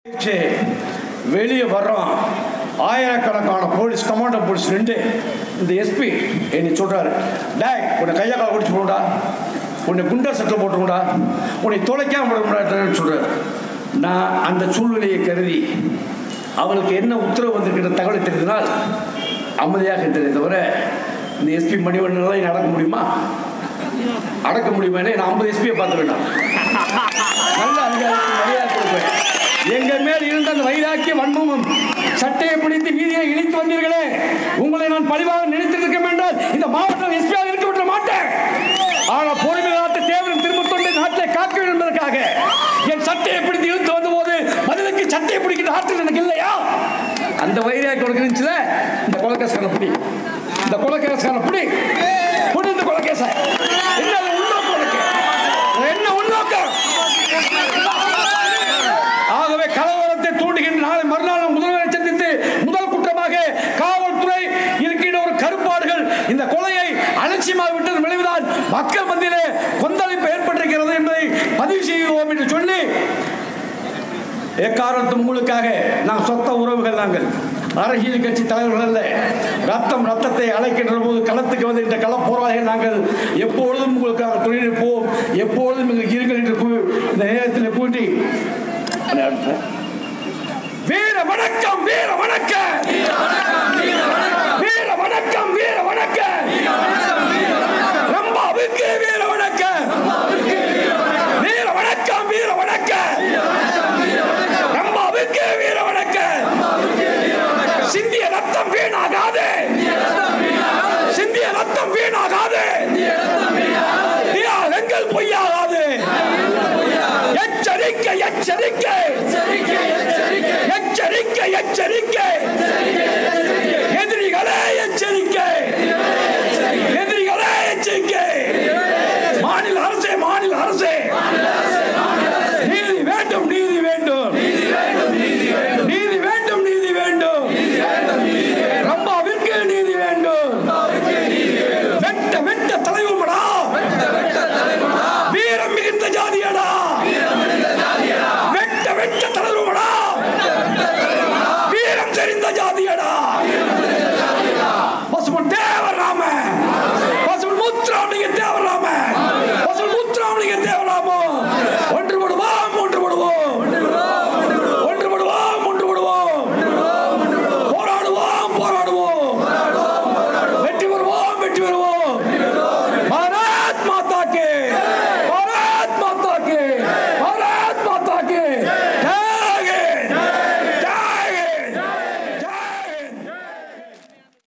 சரி, வெளியே வர்றோம் ஆயிரக்கணக்கான போலீஸ் கமாண்டோ போலீஸ் ரெண்டு இந்த எஸ்பி என்னை சொல்றாரு டேய் உன்னை கையை கால குடிச்சு போடுடா உன்னை குண்டர் சட்டில் போட்டுருடா உன்னை தொலைக்காம விடக்கூடாதுன்னு சொல்றாரு நான் அந்த சூழ்நிலையை கருதி அவளுக்கு என்ன உத்தரவு வந்திருக்கிற தகவலை தெரிந்தனால் அமைதியாக இருந்ததே தவிர இந்த எஸ்பி மணிவண்ணனால நடக்க முடியுமா அடக்க முடியுமா நான் ஐம்பது எஸ்பியை பார்த்து வேண்டாம் நல்ல அதிகாரத்துக்கு மரியாதை கொடுப்பேன் எங்க மேல் இருந்த அந்த வைராக்கிய வன்மமும் சட்டையை பிடித்து வீதியை இழித்து வந்தீர்களே உங்களை நான் பழிவாக நினைத்திருக்க வேண்டாம் இந்த மாவட்டம் எஸ்பியாக இருக்க விட மாட்டேன் ஆனா பொறுமை நாட்டு தேவரும் திரும்ப தொண்டை நாட்டிலே காக்க வேண்டும் என்பதற்காக என் சட்டையை பிடித்து இழுத்து வந்த போது பதிலுக்கு சட்டையை பிடிக்கிற ஆற்றல் எனக்கு இல்லையா அந்த வைராக்கியம் உனக்கு இருந்துச்சுல இந்த கொலக்கேசான பிடி இந்த கொலக்கேசான பிடி பிடி இந்த கொலக்கேச என்ன அது உள்நோக்கம் உனக்கு என்ன உள்நோக்கம் ஆகவே கலவரத்தை தூண்டுகின்ற நாளை மறுநாள் முதல்வரை சந்தித்து முதல் குற்றமாக காவல்துறை இருக்கின்ற ஒரு கருப்பாடுகள் இந்த கொலையை அலட்சியமாக விட்டது விளைவுதான் மக்கள் மத்தியிலே கொந்தளிப்பு ஏற்பட்டிருக்கிறது என்பதை பதிவு செய்கிறோம் என்று சொல்லி எக்காரணத்தும் உங்களுக்காக நான் சொத்த உறவுகள் நாங்கள் அரசியல் கட்சி தலைவர்கள் அல்ல ரத்தம் ரத்தத்தை அழைக்கின்ற போது களத்துக்கு வந்து இந்த கள போராளிகள் நாங்கள் எப்பொழுதும் உங்களுக்காக துணை நிற்போம் எப்பொழுதும் எங்களுக்கு இருங்கள் என்று கூ- இந்த நேரத்தில் கூட்டி வீர வணக்கம் வீர வணக்கம் வீர வணக்கம் வீர வணக்கம் ரம்பாவுக்கு வீர வணக்கம் வீர வணக்கம் வீர வணக்கம் ரம்பாவுக்கு வீர வணக்கம் சிந்திய ரத்தம் வீணாகாது சிந்திய ரத்தம் வீணாகாது தியாகங்கள் பொய்யாகாது எச்சரிக்கை எச்சரிக்கை